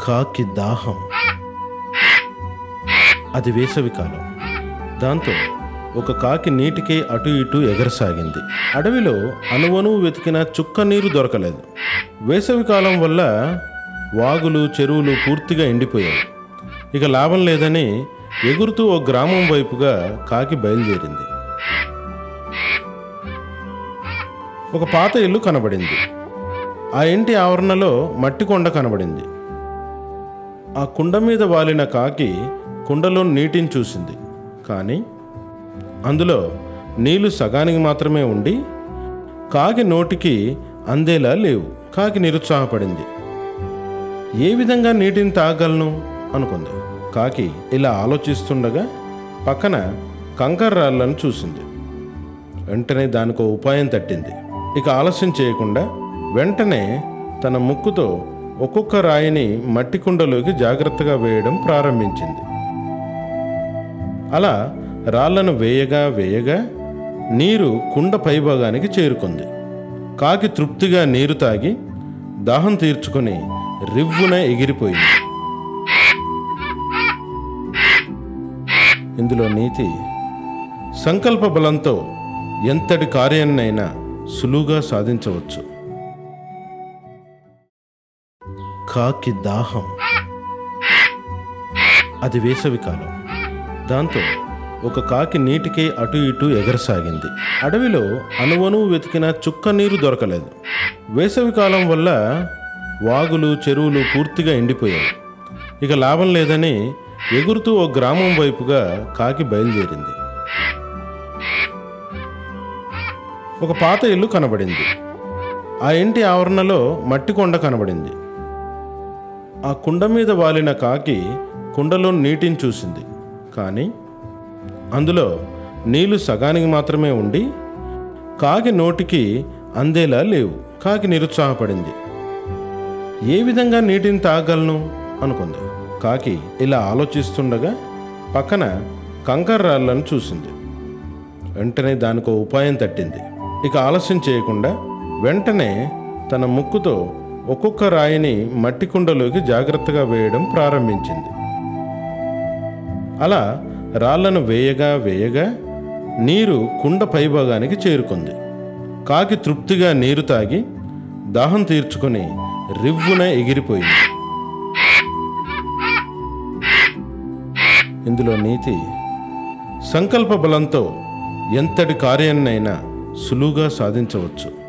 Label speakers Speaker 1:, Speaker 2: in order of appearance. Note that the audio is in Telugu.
Speaker 1: కాకి దాహం అది వేసవికాలం దాంతో ఒక కాకి నీటికి అటు ఇటు ఎగరసాగింది అడవిలో అనువనువు వెతికిన చుక్క నీరు దొరకలేదు వేసవికాలం వల్ల వాగులు చెరువులు పూర్తిగా ఎండిపోయాయి ఇక లాభం లేదని ఎగురుతూ ఓ గ్రామం వైపుగా కాకి బయలుదేరింది ఒక పాత ఇల్లు కనబడింది ఆ ఇంటి ఆవరణలో మట్టి కొండ కనబడింది ఆ కుండ మీద వాలిన కాకి కుండలో నీటిని చూసింది కానీ అందులో నీళ్లు సగానికి మాత్రమే ఉండి కాకి నోటికి అందేలా లేవు కాకి నిరుత్సాహపడింది ఏ విధంగా నీటిని తాగలను అనుకుంది కాకి ఇలా ఆలోచిస్తుండగా పక్కన కంకర రాళ్ళను చూసింది వెంటనే దానికి ఓ ఉపాయం తట్టింది ఇక ఆలస్యం చేయకుండా వెంటనే తన ముక్కుతో ఒక్కొక్క రాయిని మట్టి కుండలోకి జాగ్రత్తగా వేయడం ప్రారంభించింది అలా రాళ్లను వేయగా వేయగా నీరు కుండ పైభాగానికి చేరుకుంది కాకి తృప్తిగా నీరు తాగి దాహం తీర్చుకొని రివ్వున ఎగిరిపోయింది ఇందులో నీతి సంకల్ప బలంతో ఎంతటి కార్యాన్నైనా సులువుగా సాధించవచ్చు కాకి దాహం అది వేసవికాలం దాంతో ఒక కాకి నీటికి అటు ఇటు ఎగరసాగింది అడవిలో అనువనువు వెతికిన చుక్క నీరు దొరకలేదు వేసవికాలం వల్ల వాగులు చెరువులు పూర్తిగా ఎండిపోయాయి ఇక లాభం లేదని ఎగురుతూ ఓ గ్రామం వైపుగా కాకి బయలుదేరింది ఒక పాత ఇల్లు కనబడింది ఆ ఇంటి ఆవరణలో మట్టి కొండ కనబడింది ఆ కుండ మీద వాలిన కాకి కుండలో నీటిని చూసింది కానీ అందులో నీళ్లు సగానికి మాత్రమే ఉండి కాకి నోటికి అందేలా లేవు కాకి నిరుత్సాహపడింది ఏ విధంగా నీటిని తాగలను అనుకుంది కాకి ఇలా ఆలోచిస్తుండగా పక్కన కంకర రాళ్ళను చూసింది వెంటనే దానికి ఓ ఉపాయం తట్టింది ఇక ఆలస్యం చేయకుండా వెంటనే తన ముక్కుతో ఒక్కొక్క రాయిని మట్టి కుండలోకి జాగ్రత్తగా వేయడం ప్రారంభించింది అలా రాళ్లను వేయగా వేయగా నీరు కుండ పైభాగానికి చేరుకుంది కాకి తృప్తిగా నీరు తాగి దాహం తీర్చుకొని రివ్వున ఎగిరిపోయింది ఇందులో నీతి సంకల్ప బలంతో ఎంతటి కార్యాన్నైనా సులువుగా సాధించవచ్చు